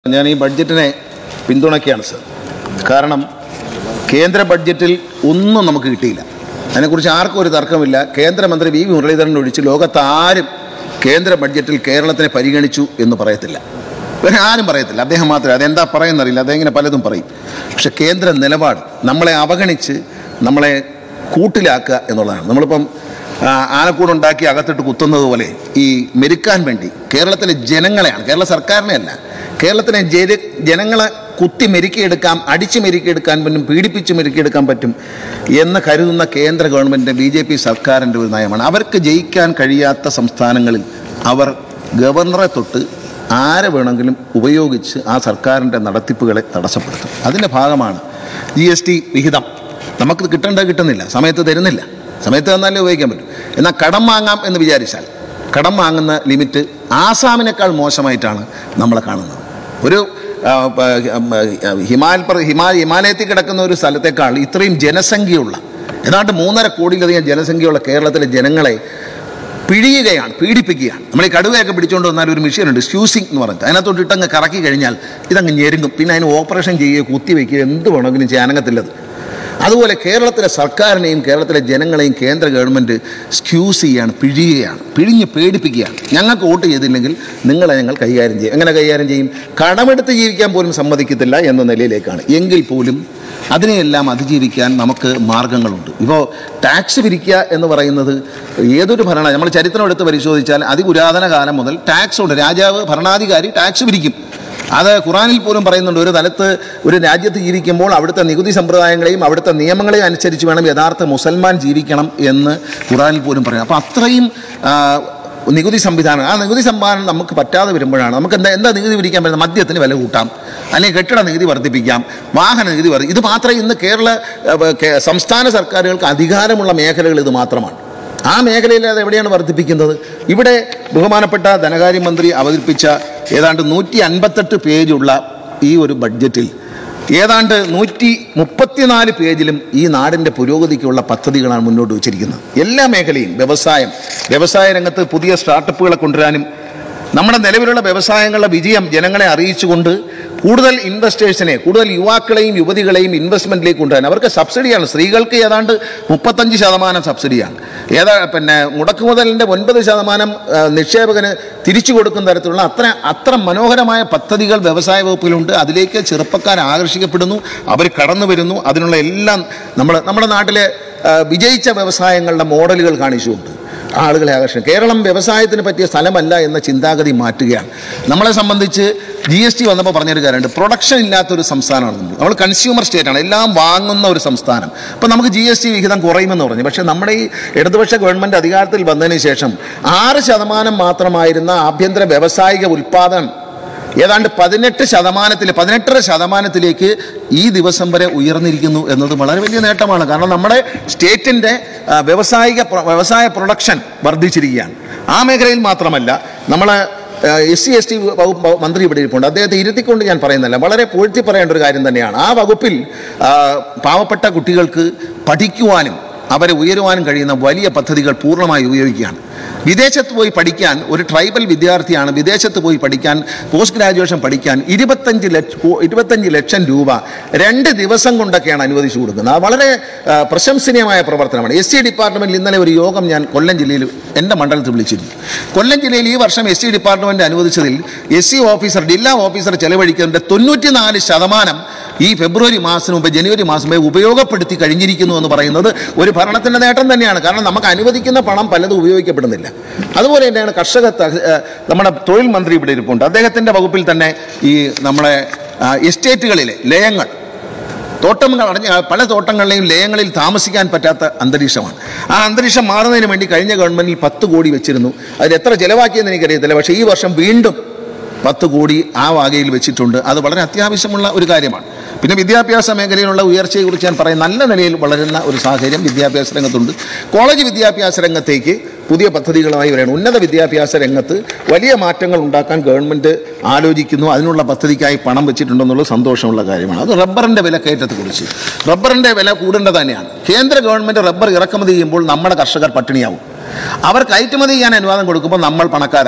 ഞാൻ ഈ ബഡ്ജറ്റിനെ പിന്തുണയ്ക്കുകയാണ് സർ കാരണം കേന്ദ്ര ബഡ്ജറ്റിൽ ഒന്നും നമുക്ക് കിട്ടിയില്ല അതിനെക്കുറിച്ച് ആർക്കും ഒരു തർക്കമില്ല കേന്ദ്രമന്ത്രി വി മുരളീധരൻ ഒഴിച്ച് ലോകത്ത് ആരും കേന്ദ്ര ബഡ്ജറ്റിൽ കേരളത്തിനെ പരിഗണിച്ചു എന്ന് പറയത്തില്ല വേറെ ആരും പറയത്തില്ല അദ്ദേഹം മാത്രമേ അതെന്താ പറയുന്നറിയില്ല അദ്ദേഹം ഇങ്ങനെ പലതും പറയും പക്ഷെ കേന്ദ്ര നിലപാട് നമ്മളെ അവഗണിച്ച് നമ്മളെ കൂട്ടിലാക്കുക എന്നുള്ളതാണ് നമ്മളിപ്പം ആ, ആനക്കൂടുണ്ടാക്കി അകത്തിട്ട് കുത്തുന്നത് പോലെ ഈ മെരുക്കാൻ വേണ്ടി കേരളത്തിലെ ജനങ്ങളെയാണ് കേരള സർക്കാരിനെ അല്ല കേരളത്തിലെ ജന ജനങ്ങളെ കുത്തി മെരുക്കിയെടുക്കാം അടിച്ച് മെരുക്കിയെടുക്കാൻ പറ്റും പീഡിപ്പിച്ച് മെരുക്കിയെടുക്കാൻ പറ്റും എന്ന് കരുതുന്ന കേന്ദ്ര ഗവൺമെൻറ് ബി ജെ പി സർക്കാരിൻ്റെ ഒരു നയമാണ് അവർക്ക് ജയിക്കാൻ കഴിയാത്ത സംസ്ഥാനങ്ങളിൽ അവർ ഗവർണറെ തൊട്ട് ആരെ വേണമെങ്കിലും ഉപയോഗിച്ച് ആ സർക്കാരിൻ്റെ നടത്തിപ്പുകളെ തടസ്സപ്പെടുത്തും അതിൻ്റെ ഭാഗമാണ് ജി എസ് ടി വിഹിതം നമുക്ക് കിട്ടേണ്ടത് കിട്ടുന്നില്ല സമയത്ത് തരുന്നില്ല സമയത്ത് തന്നാലേ ഉപയോഗിക്കാൻ പറ്റും എന്നാൽ കടം വാങ്ങാം എന്ന് വിചാരിച്ചാൽ കടം വാങ്ങുന്ന ലിമിറ്റ് ആസാമിനേക്കാൾ മോശമായിട്ടാണ് നമ്മളെ കാണുന്നത് ഒരു ആ, പ, ഉം, ഹിമാൽ പ്ര- ഹിമാ ഹിമാലയത്തിൽ കിടക്കുന്ന ഒരു സ്ഥലത്തേക്കാൾ ഇത്രയും ജനസംഖ്യയുള്ള ഏതാണ്ട് മൂന്നര കോടിയിലധികം ജനസംഖ്യയുള്ള കേരളത്തിലെ ജനങ്ങളെ പിഴിയുകയാണ് പീഡിപ്പിക്കുകയാണ് നമ്മൾ ഈ കടുവയൊക്കെ പിടിച്ചുകൊണ്ട് വന്നാൽ ഒരു മെഷീനുണ്ട് സ്ക്യൂസിങ് എന്ന് പറഞ്ഞിട്ട് അതിനകത്തോട്ട് ഇട്ടങ്ങ് കറക്കി കഴിഞ്ഞാൽ ഇതങ്ങ് ഞെരുങ്ങും പിന്നെ അതിന് ഓപ്പറേഷൻ ചെയ്യുകയോ കുത്തി വയ്ക്കുകയോ എന്ത് വേണമെങ്കിലും ചെയ്യാനകത്തില്ലത് അതുപോലെ കേരളത്തിലെ സർക്കാരിനെയും കേരളത്തിലെ ജനങ്ങളെയും കേന്ദ്ര ഗവൺമെൻറ് സ്ക്യൂസ് ചെയ്യാണ് പിഴിയുകയാണ് പിഴിഞ്ഞ് പേടിപ്പിക്കുകയാണ് ഞങ്ങൾക്ക് വോട്ട് ചെയ്തില്ലെങ്കിൽ നിങ്ങളെ ഞങ്ങൾ കൈകാര്യം ചെയ്യും എങ്ങനെ കൈകാര്യം ചെയ്യും കടമെടുത്ത് ജീവിക്കാൻ പോലും സമ്മതിക്കത്തില്ല എന്ന നിലയിലേക്കാണ് എങ്കിൽ പോലും അതിനെയെല്ലാം അതിജീവിക്കാൻ നമുക്ക് മാർഗങ്ങളുണ്ട് ഇപ്പോൾ ടാക്സ് പിരിക്കുക എന്ന് പറയുന്നത് ഏതൊരു ഭരണ നമ്മൾ ചരിത്രം എടുത്ത് പരിശോധിച്ചാൽ അതിപുരാതന കാലം മുതൽ ടാക്സ് ഉണ്ട് രാജാവ് ഭരണാധികാരി ടാക്സ് പിരിക്കും അത് ഖുറാനിൽ പോലും പറയുന്നുണ്ട് ഒരു തലത്ത് ഒരു രാജ്യത്ത് ജീവിക്കുമ്പോൾ അവിടുത്തെ നികുതി സമ്പ്രദായങ്ങളെയും അവിടുത്തെ നിയമങ്ങളെയും അനുസരിച്ച് വേണം യഥാർത്ഥ മുസൽമാൻ ജീവിക്കണം എന്ന് ഖുറാനിൽ പോലും പറയാം അപ്പോൾ അത്രയും ആ, നികുതി സംവിധാനം ആ നികുതി സംവിധാനം നമുക്ക് പറ്റാതെ വരുമ്പോഴാണ് നമുക്ക് എന്താ എന്താ നികുതി പിരിക്കാൻ പറ്റുന്നത് മദ്യത്തിന് വില കൂട്ടാം അല്ലെങ്കിൽ കെട്ടിട നികുതി വർദ്ധിപ്പിക്കാം വാഹന നികുതി വർദ്ധി ഇത് മാത്രമേ ഇന്ന് കേരള ആ, കേ- സംസ്ഥാന സർക്കാരുകൾക്ക് അധികാരമുള്ള മേഖലകൾ ഇത് മാത്രമാണ് ആ മേഖലയിൽ അത് എവിടെയാണ് വർദ്ധിപ്പിക്കുന്നത് ഇവിടെ ബഹുമാനപ്പെട്ട ധനകാര്യമന്ത്രി അവതരിപ്പിച്ച ഏതാണ്ട് നൂറ്റി അൻപത്തെട്ട് പേജുള്ള ഈ ഒരു ബഡ്ജറ്റിൽ ഏതാണ്ട് നൂറ്റി മുപ്പത്തിനാല് പേജിലും ഈ നാടിൻ്റെ പുരോഗതിക്കുള്ള പദ്ധതികളാണ് മുന്നോട്ട് വച്ചിരിക്കുന്നത് എല്ലാ മേഖലയും വ്യവസായം വ്യവസായ രംഗത്ത് പുതിയ സ്റ്റാർട്ടപ്പുകളെ കൊണ്ടുവരാനും നമ്മുടെ നിലവിലുള്ള വ്യവസായങ്ങളുടെ വിജയം ജനങ്ങളെ അറിയിച്ചുകൊണ്ട് കൂടുതൽ ഇൻവെസ്റ്റേഴ്സിനെ കൂടുതൽ യുവാക്കളെയും യുവതികളെയും ഇൻവെസ്റ്റ്മെന്റിലേക്ക് കൊണ്ടുവരാൻ അവർക്ക് സബ്സിഡിയാണ് സ്ത്രീകൾക്ക് ഏതാണ്ട് മുപ്പത്തഞ്ച് ശതമാനം സബ്സിഡിയാണ് ഏതാ പിന്നെ മുടക്കുമുതലിൻ്റെ ഒൻപത് ശതമാനം ആ, നിക്ഷേപകന് തിരിച്ചു കൊടുക്കുന്ന തരത്തിലുള്ള അത്ര അത്ര മനോഹരമായ പദ്ധതികൾ വ്യവസായ വകുപ്പിലുണ്ട് അതിലേക്ക് ചെറുപ്പക്കാർ ആകർഷിക്കപ്പെടുന്നു അവർ കടന്നു വരുന്നു അതിനുള്ള എല്ലാം നമ്മൾ നമ്മുടെ നാട്ടിലെ ആ, വിജയിച്ച വ്യവസായങ്ങളുടെ മോഡലുകൾ കാണിച്ചുകൊണ്ട് ആളുകളെ ആകർഷിക്കും കേരളം വ്യവസായത്തിന് പറ്റിയ സ്ഥലമല്ല എന്ന ചിന്താഗതി മാറ്റുകയാണ് നമ്മളെ സംബന്ധിച്ച് ജി എസ് ടി വന്നപ്പോൾ പറഞ്ഞൊരു കാര്യമുണ്ട് പ്രൊഡക്ഷൻ ഇല്ലാത്തൊരു സംസ്ഥാനമാണ് നമ്മൾ നമ്മൾ കൺസ്യൂമർ സ്റ്റേറ്റാണ് എല്ലാം വാങ്ങുന്ന ഒരു സംസ്ഥാനം അപ്പോൾ നമുക്ക് ജി എസ് ടി വിഹിതം കുറയുമെന്ന് പറഞ്ഞു പക്ഷേ നമ്മുടെ ഈ ഇടതുപക്ഷ ഗവൺമെൻറ് അധികാരത്തിൽ വന്നതിന് ശേഷം ആറ് ശതമാനം മാത്രമായിരുന്ന ആഭ്യന്തര വ്യാവസായിക ഉൽപ്പാദനം ഏതാണ്ട് പതിനെട്ട് ശതമാനത്തിൽ പതിനെട്ടര ശതമാനത്തിലേക്ക് ഈ ദിവസം വരെ ഉയർന്നിരിക്കുന്നു എന്നത് വളരെ വലിയ നേട്ടമാണ് കാരണം നമ്മുടെ സ്റ്റേറ്റിൻ്റെ ആ, വ്യാവസായിക പ്ര- വ്യവസായ പ്രൊഡക്ഷൻ വർദ്ധിച്ചിരിക്കുകയാണ് ആ മേഖലയിൽ മാത്രമല്ല നമ്മൾ എസ് സി എസ് ടി വകുപ്പ് മന്ത്രി ഇവിടെ ഇരിപ്പുണ്ട് അദ്ദേഹത്തെ ഇരുത്തിക്കൊണ്ട് ഞാൻ പറയുന്നില്ല വളരെ പൂഴ്ത്തി പറയേണ്ട ഒരു കാര്യം തന്നെയാണ് ആ വകുപ്പിൽ ആ, പാവപ്പെട്ട കുട്ടികൾക്ക് പഠിക്കുവാനും അവരെ ഉയരുവാനും കഴിയുന്ന വലിയ പദ്ധതികൾ പൂർണ്ണമായി ഉപയോഗിക്കുകയാണ് വിദേശത്ത് പോയി പഠിക്കാൻ ഒരു ട്രൈബൽ വിദ്യാർത്ഥിയാണ് വിദേശത്ത് പോയി പഠിക്കാൻ പോസ്റ്റ് ഗ്രാജുവേഷൻ പഠിക്കാൻ ഇരുപത്തഞ്ച് ലക്ഷം ഇരുപത്തഞ്ച് ലക്ഷം രൂപ രണ്ട് ദിവസം കൊണ്ടൊക്കെയാണ് അനുവദിച്ചു കൊടുക്കുന്നത് അത് വളരെ ആ, പ്രശംസനീയമായ പ്രവർത്തനമാണ് എസ് സി ഡിപ്പാർട്ട്മെൻറ്റിൽ ഇന്നലെ ഒരു യോഗം ഞാൻ കൊല്ലം ജില്ലയിൽ എൻ്റെ മണ്ഡലത്തിൽ വിളിച്ചിരുന്നു കൊല്ലം ജില്ലയിൽ ഈ വർഷം എസ് സി ഡിപ്പാർട്ട്മെൻറ്റ് അനുവദിച്ചതിൽ എസ് സി ഓഫീസർ ജില്ലാ ഓഫീസർ ചെലവഴിക്കുന്നതിൻ്റെ തൊണ്ണൂറ്റിനാല് ശതമാനം ഈ ഫെബ്രുവരി മാസത്തിന് മുമ്പ് ജനുവരി മാസം മുമ്പേ ഉപയോഗപ്പെടുത്തി കഴിഞ്ഞിരിക്കുന്നു എന്ന് പറയുന്നത് ഒരു ഭരണത്തിൻ്റെ നേട്ടം തന്നെയാണ് കാരണം നമുക്ക് അനുവദിക്കുന്ന പണം പലതും ഉപയോഗിക്കപ്പെടുന്നില്ല അതുപോലെ തന്നെയാണ് കർഷക ത- ഏഹ് നമ്മുടെ തൊഴിൽ മന്ത്രി ഇവിടെ ഇരിപ്പുണ്ട് അദ്ദേഹത്തിൻ്റെ വകുപ്പിൽ തന്നെ ഈ നമ്മുടെ ആ, എസ്റ്റേറ്റുകളിലെ ലയങ്ങൾ തോട്ടങ്ങൾ അടഞ്ഞ പല തോട്ടങ്ങളിലെയും ലയങ്ങളിൽ താമസിക്കാൻ പറ്റാത്ത അന്തരീക്ഷമാണ് ആ അന്തരീക്ഷം മാറുന്നതിന് വേണ്ടി കഴിഞ്ഞ ഗവൺമെന്റിൽ പത്ത് കോടി വെച്ചിരുന്നു അതിൽ എത്ര ചെലവാക്കിയെന്ന് എനിക്കറിയത്തില്ല പക്ഷേ ഈ വർഷം വീണ്ടും പത്ത് കോടി ആ വാകയിൽ വെച്ചിട്ടുണ്ട് അത് വളരെ അത്യാവശ്യമുള്ള ഒരു കാര്യമാണ് പിന്നെ വിദ്യാഭ്യാസ മേഖലയിലുള്ള ഉയർച്ചയെക്കുറിച്ച് ഞാൻ പറയും നല്ല നിലയിൽ വളരുന്ന ഒരു സാഹചര്യം വിദ്യാഭ്യാസ രംഗത്തുണ്ട് കോളേജ് വിദ്യാഭ്യാസ രംഗത്തേക്ക് പുതിയ പദ്ധതികളുമായി വരികയാണ് ഉന്നത വിദ്യാഭ്യാസ രംഗത്ത് വലിയ മാറ്റങ്ങൾ ഉണ്ടാക്കാൻ ഗവൺമെൻറ് ആലോചിക്കുന്നു അതിനുള്ള പദ്ധതിക്കായി പണം വെച്ചിട്ടുണ്ടെന്നുള്ള സന്തോഷമുള്ള കാര്യമാണ് അത് റബ്ബറിൻ്റെ വിലക്കയറ്റത്തെക്കുറിച്ച് റബ്ബറിൻ്റെ വില കൂടേണ്ടത് തന്നെയാണ് കേന്ദ്ര ഗവൺമെൻറ് റബ്ബർ ഇറക്കുമതി ചെയ്യുമ്പോൾ നമ്മുടെ കർഷകർ പട്ടിണിയാവും അവർ കയറ്റുമതി ചെയ്യാൻ അനുവാദം കൊടുക്കുമ്പോൾ നമ്മൾ പണക്കാരാകും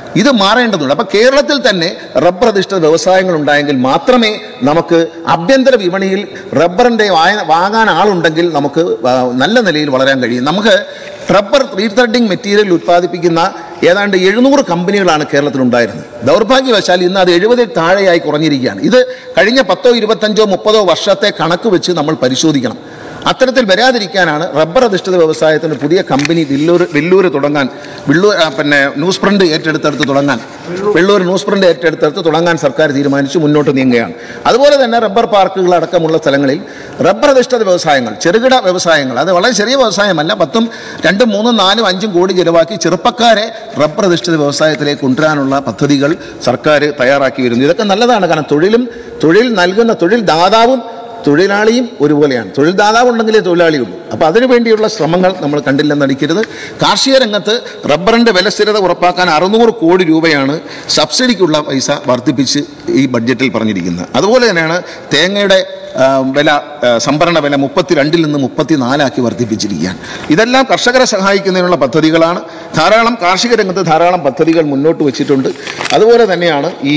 ഇത് മാറേണ്ടതുണ്ട് അപ്പൊ കേരളത്തിൽ തന്നെ റബ്ബർ അധിഷ്ഠിത വ്യവസായങ്ങൾ ഉണ്ടായെങ്കിൽ മാത്രമേ നമുക്ക് ആഭ്യന്തര വിപണിയിൽ റബ്ബറിന്റെ വായ- വാങ്ങാൻ ആളുണ്ടെങ്കിൽ നമുക്ക് ആ, നല്ല നിലയിൽ വളരാൻ കഴിയും നമുക്ക് റബ്ബർ റീത്രെഡിംഗ് മെറ്റീരിയൽ ഉത്പാദിപ്പിക്കുന്ന ഏതാണ്ട് എഴുന്നൂറ് കമ്പനികളാണ് കേരളത്തിൽ ഉണ്ടായിരുന്നത് ദൗർഭാഗ്യവശാൽ ഇന്ന് അത് എഴുപതിൽ താഴെയായി കുറഞ്ഞിരിക്കുകയാണ് ഇത് കഴിഞ്ഞ പത്തോ ഇരുപത്തഞ്ചോ മുപ്പതോ വർഷത്തെ കണക്ക് വെച്ച് നമ്മൾ പരിശോധിക്കണം അത്തരത്തിൽ വരാതിരിക്കാനാണ് റബ്ബർ അധിഷ്ഠിത വ്യവസായത്തിന് പുതിയ കമ്പനി വില്ലൂർ വെല്ലൂർ തുടങ്ങാൻ വിള്ളൂർ ആ, പിന്നെ ന്യൂസ് പ്രിന്റ് ഏറ്റെടുത്തെടുത്ത് തുടങ്ങാൻ വെള്ളൂർ ന്യൂസ് പ്രിന്റ് ഏറ്റെടുത്തെടുത്ത് തുടങ്ങാൻ സർക്കാർ തീരുമാനിച്ചു മുന്നോട്ട് നീങ്ങുകയാണ് അതുപോലെ തന്നെ റബ്ബർ പാർക്കുകൾ അടക്കമുള്ള സ്ഥലങ്ങളിൽ റബ്ബർ അധിഷ്ഠിത വ്യവസായങ്ങൾ ചെറുകിട വ്യവസായങ്ങൾ അത് വളരെ ചെറിയ വ്യവസായമല്ല പത്തും രണ്ടും മൂന്നും നാലും അഞ്ചും കോടി ചിലവാക്കി ചെറുപ്പക്കാരെ റബ്ബർ അധിഷ്ഠിത വ്യവസായത്തിലേക്ക് കൊണ്ടുവരാനുള്ള പദ്ധതികൾ സർക്കാർ തയ്യാറാക്കി വരുന്നു ഇതൊക്കെ നല്ലതാണ് കാരണം തൊഴിലും തൊഴിൽ നൽകുന്ന തൊഴിൽ ദാതാവും തൊഴിലാളിയും ഒരുപോലെയാണ് തൊഴിൽ ദാതാവ് ഉണ്ടെങ്കിലേ തൊഴിലാളിയുള്ളൂ അപ്പോൾ അതിനു വേണ്ടിയുള്ള ശ്രമങ്ങൾ നമ്മൾ കണ്ടില്ലെന്നടിക്കരുത് കാർഷിക രംഗത്ത് റബ്ബറിൻ്റെ വില സ്ഥിരത ഉറപ്പാക്കാൻ അറുന്നൂറ് കോടി രൂപയാണ് സബ്സിഡിക്കുള്ള പൈസ വർദ്ധിപ്പിച്ച് ഈ ബഡ്ജറ്റിൽ പറഞ്ഞിരിക്കുന്നത് അതുപോലെ തന്നെയാണ് തേങ്ങയുടെ ആ, വില ആ, സംഭരണ വില മുപ്പത്തിരണ്ടിൽ നിന്ന് മുപ്പത്തിനാലാക്കി വർദ്ധിപ്പിച്ചിരിക്കുകയാണ് ഇതെല്ലാം കർഷകരെ സഹായിക്കുന്നതിനുള്ള പദ്ധതികളാണ് ധാരാളം കാർഷിക രംഗത്ത് ധാരാളം പദ്ധതികൾ മുന്നോട്ട് വെച്ചിട്ടുണ്ട് അതുപോലെ തന്നെയാണ് ഈ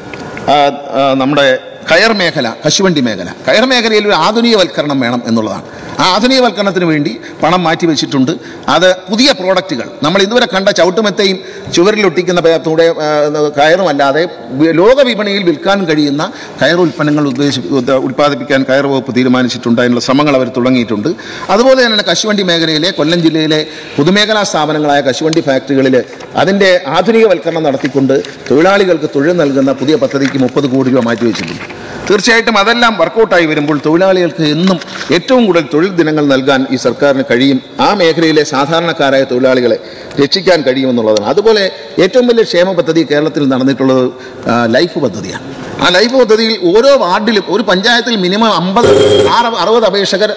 ആ, ആ, നമ്മുടെ കയർ മേഖല കശുവണ്ടി മേഖല കയർ മേഖലയിൽ ഒരു ആധുനികവൽക്കരണം വേണം എന്നുള്ളതാണ് ആ ആധുനികവൽക്കരണത്തിന് വേണ്ടി പണം മാറ്റി വെച്ചിട്ടുണ്ട് അത് പുതിയ പ്രോഡക്റ്റുകൾ നമ്മൾ ഇതുവരെ കണ്ട ചവിട്ടുമെത്തയും ചുവരിലൊട്ടിക്കുന്ന പേത്തൂടെ കയറുമല്ലാതെ വി- ലോക വിപണിയിൽ വിൽക്കാൻ കഴിയുന്ന കയർ ഉൽപ്പന്നങ്ങൾ ഉദ്ദേശി ഉദ്- ഉൽപ്പാദിപ്പിക്കാൻ കയർ വകുപ്പ് തീരുമാനിച്ചിട്ടുണ്ട് അതിനുള്ള ശ്രമങ്ങൾ അവർ തുടങ്ങിയിട്ടുണ്ട് അതുപോലെ തന്നെ കശുവണ്ടി മേഖലയിലെ കൊല്ലം ജില്ലയിലെ പൊതുമേഖലാ സ്ഥാപനങ്ങളായ കശുവണ്ടി ഫാക്ടറികളിൽ അതിൻ്റെ ആധുനികവൽക്കരണം നടത്തിക്കൊണ്ട് തൊഴിലാളികൾക്ക് തൊഴിൽ നൽകുന്ന പുതിയ പദ്ധതിക്ക് മുപ്പത് കോടി രൂപ മാറ്റിവെച്ചിട്ടുണ്ട് തീർച്ചയായിട്ടും അതെല്ലാം വർക്കൗട്ടായി വരുമ്പോൾ തൊഴിലാളികൾക്ക് എന്നും ഏറ്റവും കൂടുതൽ തൊഴിൽ ദിനങ്ങൾ നൽകാൻ ഈ സർക്കാരിന് കഴിയും ആ മേഖലയിലെ സാധാരണക്കാരായ തൊഴിലാളികളെ രക്ഷിക്കാൻ കഴിയുമെന്നുള്ളതാണ് അതുപോലെ ഏറ്റവും വലിയ ക്ഷേമ പദ്ധതി കേരളത്തിൽ നടന്നിട്ടുള്ളത് ആ, ലൈഫ് പദ്ധതിയാണ് ആ ലൈഫ് പദ്ധതിയിൽ ഓരോ വാർഡിലും ഒരു പഞ്ചായത്തിൽ മിനിമം അമ്പത് ആറ് അറുപത് അപേക്ഷകർ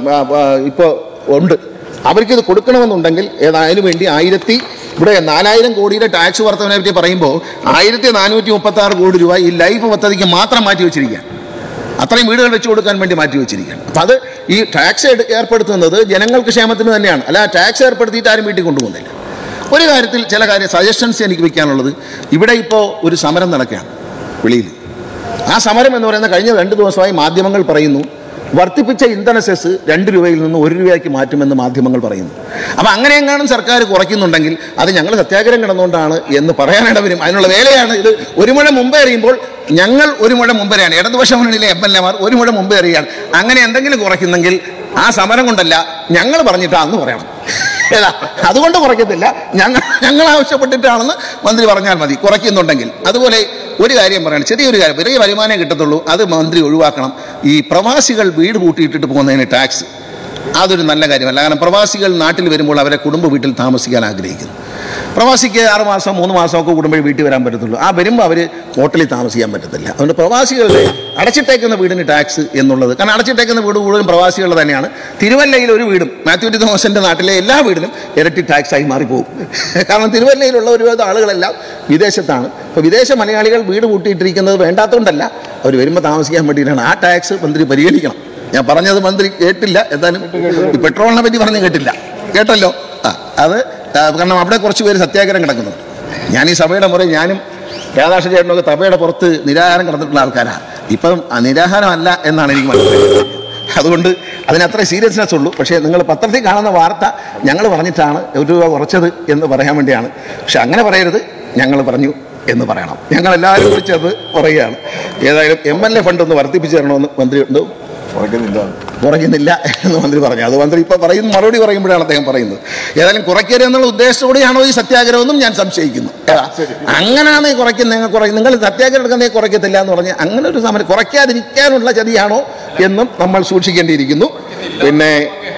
ഇപ്പോൾ ഉണ്ട് അവർക്ക് ഇത് കൊടുക്കണമെന്നുണ്ടെങ്കിൽ ഏതാ അതിനു വേണ്ടി ആയിരത്തി ഇവിടെ നാലായിരം കോടിയുടെ ടാക്സ് വർധനയെ പറ്റി പറയുമ്പോൾ ആയിരത്തി നാനൂറ്റി മുപ്പത്തി ആറ് കോടി രൂപ ഈ ലൈഫ് പദ്ധതിക്ക് മാത്രം മാറ്റി വെച്ചിരിക്കുകയാണ് അത്രയും വീടുകൾ വെച്ച് കൊടുക്കാൻ വേണ്ടി മാറ്റി വെച്ചിരിക്കുകയാണ് അപ്പം അത് ഈ ടാക്സ് എടു- ഏർപ്പെടുത്തുന്നത് ജനങ്ങൾക്ക് ക്ഷേമത്തിന് തന്നെയാണ് അല്ല ടാക്സ് ഏർപ്പെടുത്തിയിട്ട് ആരും വീട്ടിൽ കൊണ്ടുപോകുന്നില്ല ഒരു കാര്യത്തിൽ ചില കാര്യം സജഷൻസ് എനിക്ക് വയ്ക്കാനുള്ളത് ഇവിടെ ഇപ്പോൾ ഒരു സമരം നടക്കുകയാണ് വെളിയിൽ ആ സമരം എന്ന് പറയുന്ന കഴിഞ്ഞ രണ്ട് ദിവസമായി മാധ്യമങ്ങൾ പറയുന്നു വർദ്ധിപ്പിച്ച ഇന്ധന സെസ് രണ്ട് രൂപയിൽ നിന്ന് ഒരു രൂപയ്ക്ക് മാറ്റുമെന്ന് മാധ്യമങ്ങൾ പറയുന്നു അപ്പം അങ്ങനെ എങ്ങാനും സർക്കാർ കുറയ്ക്കുന്നുണ്ടെങ്കിൽ അത് ഞങ്ങൾ സത്യാഗ്രഹം കിടന്നുകൊണ്ടാണ് എന്ന് പറയാനിട വരും അതിനുള്ള വേലയാണ് ഇത് ഒരു മുഴ മുമ്പേ അറിയുമ്പോൾ ഞങ്ങൾ ഒരു മുഴ മുമ്പേ അറിയാണ് ഇടതുപക്ഷ മുന്നണിയിലെ എം എൽ എമാർ ഒരു മുഴ മുമ്പേ അറിയാണ് അങ്ങനെ എന്തെങ്കിലും കുറയ്ക്കുന്നെങ്കിൽ ആ സമരം കൊണ്ടല്ല ഞങ്ങൾ പറഞ്ഞിട്ടാണെന്ന് പറയണം ഏതാ അതുകൊണ്ട് കുറയ്ക്കത്തില്ല ഞങ്ങൾ ഞങ്ങൾ ആവശ്യപ്പെട്ടിട്ടാണെന്ന് മന്ത്രി പറഞ്ഞാൽ മതി കുറയ്ക്കുന്നുണ്ടെങ്കിൽ അതുപോലെ ഒരു കാര്യം പറയണം ചെറിയൊരു കാര്യം ചെറിയ വരുമാനമേ കിട്ടത്തുള്ളൂ അത് മന്ത്രി ഒഴിവാക്കണം ഈ പ്രവാസികൾ വീട് കൂട്ടിയിട്ടിട്ട് പോകുന്നതിന് ടാക്സ് അതൊരു നല്ല കാര്യമല്ല കാരണം പ്രവാസികൾ നാട്ടിൽ വരുമ്പോൾ അവരെ കുടുംബ വീട്ടിൽ താമസിക്കാൻ ആഗ്രഹിക്കുന്നു പ്രവാസിക്ക് ആറ് മാസം മൂന്ന് മാസമൊക്കെ കൂടുമ്പോഴേ വീട്ടിൽ വരാൻ പറ്റത്തുള്ളൂ ആ വരുമ്പോൾ അവർ ഹോട്ടലിൽ താമസിക്കാൻ പറ്റത്തില്ല അതുകൊണ്ട് പ്രവാസികളുടെ അടച്ചിട്ടേക്കുന്ന വീടിന് ടാക്സ് എന്നുള്ളത് കാരണം അടച്ചിട്ടേക്കുന്ന വീട് കൂടുതലും പ്രവാസികളുടെ തന്നെയാണ് തിരുവല്ലയിൽ ഒരു വീടും മാത്യു ടി തോമസിൻ്റെ നാട്ടിലെ എല്ലാ വീടിനും ഇരട്ടി ടാക്സായി മാറിപ്പോകും കാരണം തിരുവല്ലയിലുള്ള ഒരുപാട് ആളുകളെല്ലാം വിദേശത്താണ് അപ്പോൾ വിദേശ മലയാളികൾ വീട് കൂട്ടിയിട്ടിരിക്കുന്നത് വേണ്ടാത്തതുകൊണ്ടല്ല അവർ വരുമ്പോൾ താമസിക്കാൻ വേണ്ടിയിട്ടാണ് ആ ടാക്സ് മന്ത്രി പരിഗണിക്കണം ഞാൻ പറഞ്ഞത് മന്ത്രി കേട്ടില്ല എന്തായാലും ഈ പെട്രോളിനെ പറ്റി പറഞ്ഞ് കേട്ടില്ല കേട്ടല്ലോ ആ അത് ആ, കാരണം അവിടെ കുറച്ച് പേര് സത്യാഗ്രഹം കിടക്കുന്നുണ്ട് ഞാൻ ഈ സഭയുടെ മുறை ഞാനും രാധാകൃഷ്ണ ചേട്ടനൊക്കെ സഭയുടെ പുറത്ത് നിരാഹാരം കിടന്നിട്ടുള്ള ആൾക്കാരാണ് ഇപ്പം ആ നിരാഹാരമല്ല എന്നാണ് എനിക്ക് മനസ്സിലായത് അതുകൊണ്ട് അതിനത്ര സീരിയസ്നെസ് ഉള്ളൂ പക്ഷേ നിങ്ങൾ പത്രത്തിൽ കാണുന്ന വാർത്ത ഞങ്ങൾ പറഞ്ഞിട്ടാണ് ഒരു രൂപ കുറച്ചത് എന്ന് പറയാൻ വേണ്ടിയാണ് പക്ഷെ അങ്ങനെ പറയരുത് ഞങ്ങൾ പറഞ്ഞു എന്ന് പറയണം ഞങ്ങൾ എല്ലാവരും വിളിച്ചത് പറയുകയാണ് ഏതായാലും എം എൽ എ ഫണ്ട് ഒന്ന് വർദ്ധിപ്പിച്ചു തരണമെന്ന് മന്ത്രി ഉണ്ട് കുറയ്ക്കുന്നില്ല എന്ന് മന്ത്രി പറഞ്ഞു അത് മന്ത്രി ഇപ്പോൾ പറയുന്ന മറുപടി പറയുമ്പോഴാണ് അദ്ദേഹം പറയുന്നത് ഏതായാലും കുറയ്ക്കരുത് എന്നുള്ള ഉദ്ദേശത്തോടെയാണോ ഈ സത്യാഗ്രഹം എന്നും ഞാൻ സംശയിക്കുന്നു ഏതാ? അങ്ങനെയാണ് ഈ കുറയ്ക്കുന്ന കുറ നിങ്ങൾ സത്യാഗ്രഹം എടുക്കുന്നേ കുറയ്ക്കത്തില്ല എന്ന് പറഞ്ഞ് അങ്ങനെ ഒരു സമരം കുറയ്ക്കാതിരിക്കാനുള്ള ചതിയാണോ എന്നും നമ്മൾ സൂക്ഷിക്കേണ്ടിയിരിക്കുന്നു പിന്നെ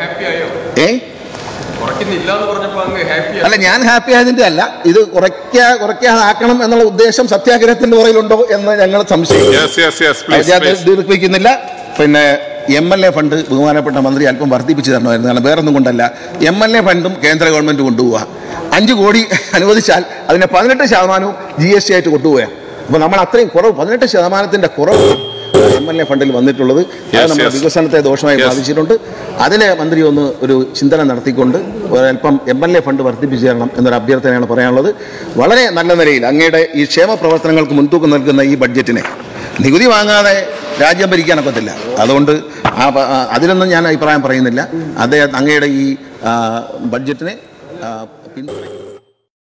ഏ കുറയ്ക്കുന്നില്ല എന്ന് പറഞ്ഞപ്പോ അങ്ങ് ഹാപ്പി അല്ല ഞാൻ ഹാപ്പി ആയതിന്റെ അല്ല ഇത് കുറയ്ക്കാ കുറയ്ക്കാതാക്കണം എന്നുള്ള ഉദ്ദേശം സത്യാഗ്രഹത്തിന്റെ പുറകിലുണ്ടോ എന്ന് ഞങ്ങൾ സംശയിക്കുന്നു Yes, yes, yes, അത് please, ഞാൻ please. ദീർഘിപ്പിക്കുന്നില്ല പിന്നെ എം എൽ എ ഫണ്ട് ബഹുമാനപ്പെട്ട മന്ത്രി അല്പം വർദ്ധിപ്പിച്ചു തരണമായിരുന്നു കാരണം വേറൊന്നും കൊണ്ടല്ല എം എൽ എ ഫണ്ടും കേന്ദ്ര ഗവൺമെന്റ് കൊണ്ടുപോവുക അഞ്ച് കോടി അനുവദിച്ചാൽ അതിനെ പതിനെട്ട് ശതമാനവും ജി എസ് ടി ആയിട്ട് കൊണ്ടുപോവുക അപ്പോൾ നമ്മൾ അത്രയും കുറവ് പതിനെട്ട് ശതമാനത്തിന്റെ കുറവ് എം എൽ എ ഫണ്ടിൽ വന്നിട്ടുള്ളത് അത് Yes, നമ്മുടെ yes. വികസനത്തെ ദോഷമായി Yes. ബാധിച്ചിട്ടുണ്ട് അതിനെ മന്ത്രി ഒന്ന് ഒരു ചിന്തന നടത്തിക്കൊണ്ട് ഒരല്പം എം എൽ എ ഫണ്ട് വർദ്ധിപ്പിച്ചു തരണം എന്നൊരു അഭ്യർത്ഥനയാണ് പറയാനുള്ളത് വളരെ നല്ല നിലയിൽ അങ്ങയുടെ ഈ ക്ഷേമ പ്രവർത്തനങ്ങൾക്ക് മുൻതൂക്കം നൽകുന്ന ഈ ബഡ്ജറ്റിനെ നികുതി വാങ്ങാതെ രാജ്യം ഭരിക്കാനൊക്കത്തില്ല അതുകൊണ്ട് ആ പ- ആ, അതിലൊന്നും ഞാൻ അഭിപ്രായം പറയുന്നില്ല അദ്ദേഹം അങ്ങയുടെ ഈ ആ, ബഡ്ജറ്റിനെ ആ, പിന്തുണയ്ക്കും